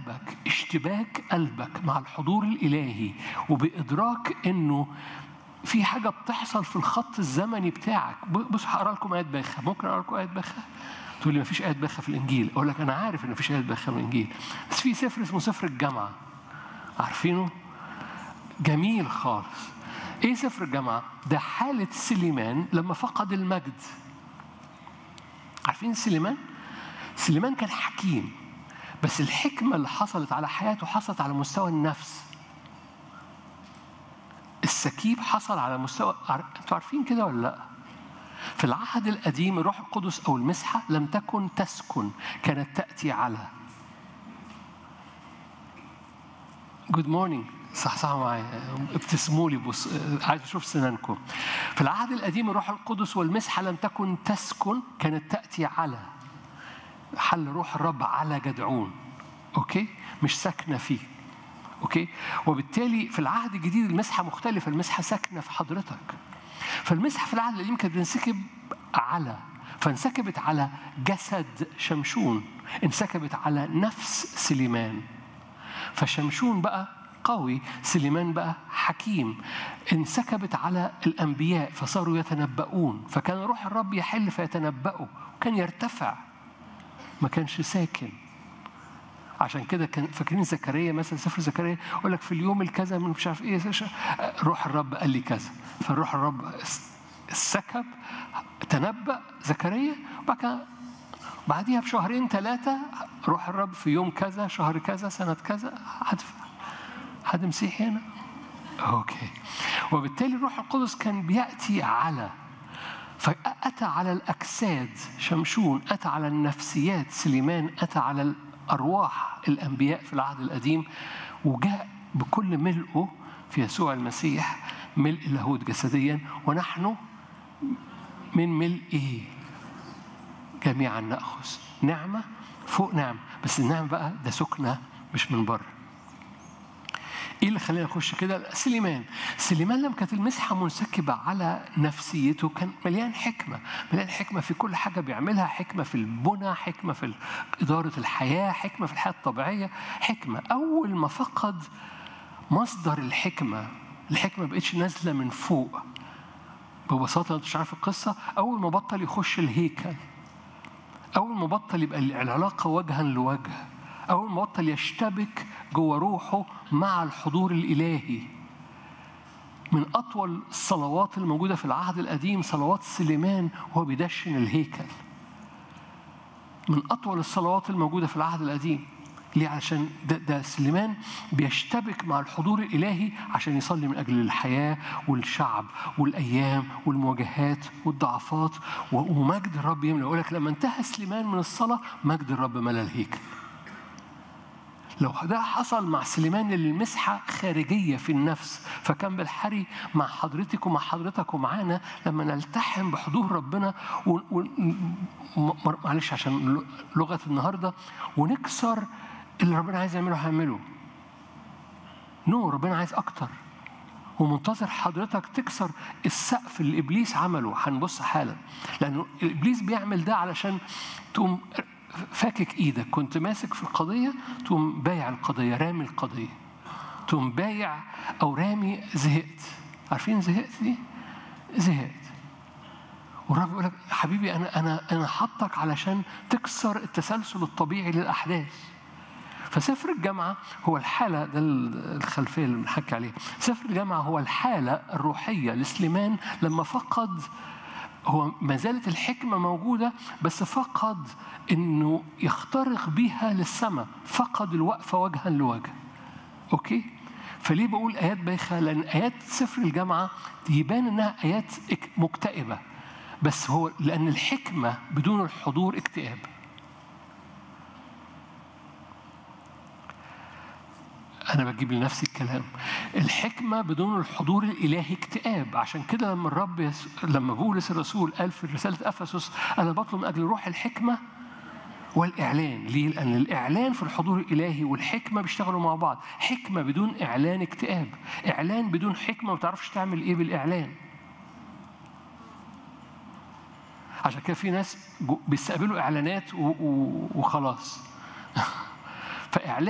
قلبك اشتباك قلبك مع الحضور الإلهي وبإدراك إنه في حاجة بتحصل في الخط الزمني بتاعك بص هقرا لكم آيات باخة ممكن أقرا لكم آيات باخة تقول لي مفيش آيات باخة في الإنجيل أقول لك أنا عارف إن مفيش آيات باخة في الإنجيل بس في سفر اسمه سفر الجامعة عارفينه؟ جميل خالص ايه سفر الجامعة؟ ده حالة سليمان لما فقد المجد عارفين سليمان؟ سليمان كان حكيم بس الحكمة اللي حصلت على حياته حصلت على مستوى النفس السكيب حصل على مستوى انتوا عارفين كده ولا لا؟ في العهد القديم الروح القدس او المسحه لم تكن تسكن كانت تاتي على جود مورنينج صح صح معايا ابتسموا لي بص عايز اشوف سنانكم في العهد القديم الروح القدس والمسحه لم تكن تسكن كانت تاتي على حل روح الرب على جدعون اوكي مش ساكنه فيه اوكي وبالتالي في العهد الجديد المسحه مختلفه المسحه ساكنه في حضرتك فالمسحه في العهد القديم كانت بتنسكب على فانسكبت على جسد شمشون انسكبت على نفس سليمان فشمشون بقى قوي سليمان بقى حكيم انسكبت على الانبياء فصاروا يتنبؤون فكان روح الرب يحل فيتنبؤوا وكان يرتفع ما كانش ساكن عشان كده كان فاكرين زكريا مثلا سفر زكريا يقول لك في اليوم الكذا من مش عارف ايه روح الرب قال لي كذا فالروح الرب السكب تنبأ زكريا وبعد كده بعديها بشهرين ثلاثة روح الرب في يوم كذا شهر كذا سنة كذا حد حد مسيحي هنا؟ اوكي وبالتالي الروح القدس كان بيأتي على فأتى على الأجساد شمشون أتى على النفسيات سليمان أتى على أرواح الأنبياء في العهد القديم وجاء بكل ملئه في يسوع المسيح ملء اللاهوت جسديا ونحن من ملئه جميعا نأخذ نعمة فوق نعمة بس النعمة بقى ده سكنة مش من بره ايه اللي خلينا نخش كده سليمان سليمان لما كانت المسحه منسكبه على نفسيته كان مليان حكمه مليان حكمه في كل حاجه بيعملها حكمه في البنى حكمه في اداره الحياه حكمه في الحياه الطبيعيه حكمه اول ما فقد مصدر الحكمه الحكمه ما بقتش نازله من فوق ببساطه انت مش عارف القصه اول ما بطل يخش الهيكل اول ما بطل يبقى العلاقه وجها لوجه أول ما بطل يشتبك جوه روحه مع الحضور الإلهي من أطول الصلوات الموجودة في العهد القديم صلوات سليمان وهو بيدشن الهيكل من أطول الصلوات الموجودة في العهد القديم ليه؟ عشان ده, ده سليمان بيشتبك مع الحضور الإلهي عشان يصلي من أجل الحياة والشعب والأيام والمواجهات والضعفات ومجد الرب يملى يقول لك لما انتهى سليمان من الصلاة مجد الرب ملى الهيكل لو ده حصل مع سليمان اللي المسحة خارجية في النفس فكان بالحري مع حضرتك ومع حضرتك ومعانا لما نلتحم بحضور ربنا و... و... معلش عشان لغة النهاردة ونكسر اللي ربنا عايز يعمله هيعمله نو ربنا عايز أكتر ومنتظر حضرتك تكسر السقف اللي إبليس عمله هنبص حالا لأنه إبليس بيعمل ده علشان تقوم فاكك ايدك كنت ماسك في القضيه تقوم بايع القضيه رامي القضيه تقوم بايع او رامي زهقت عارفين زهقت دي زهقت والرب يقول لك حبيبي انا انا انا حاطك علشان تكسر التسلسل الطبيعي للاحداث فسفر الجامعة هو الحالة ده الخلفية اللي بنحكي عليها سفر الجامعة هو الحالة الروحية لسليمان لما فقد هو ما زالت الحكمة موجودة بس فقد إنه يخترق بيها للسماء فقد الوقفة وجها لوجه أوكي فليه بقول آيات بايخة لأن آيات سفر الجامعة يبان إنها آيات مكتئبة بس هو لأن الحكمة بدون الحضور اكتئاب أنا بجيب لنفسي الكلام الحكمة بدون الحضور الإلهي اكتئاب عشان كده لما الرب يس... لما بولس الرسول قال في رسالة أفسس أنا بطلب من أجل روح الحكمة والإعلان ليه؟ لأن الإعلان في الحضور الإلهي والحكمة بيشتغلوا مع بعض حكمة بدون إعلان اكتئاب إعلان بدون حكمة ما تعرفش تعمل إيه بالإعلان عشان كده في ناس بيستقبلوا إعلانات و... و... وخلاص فإعلان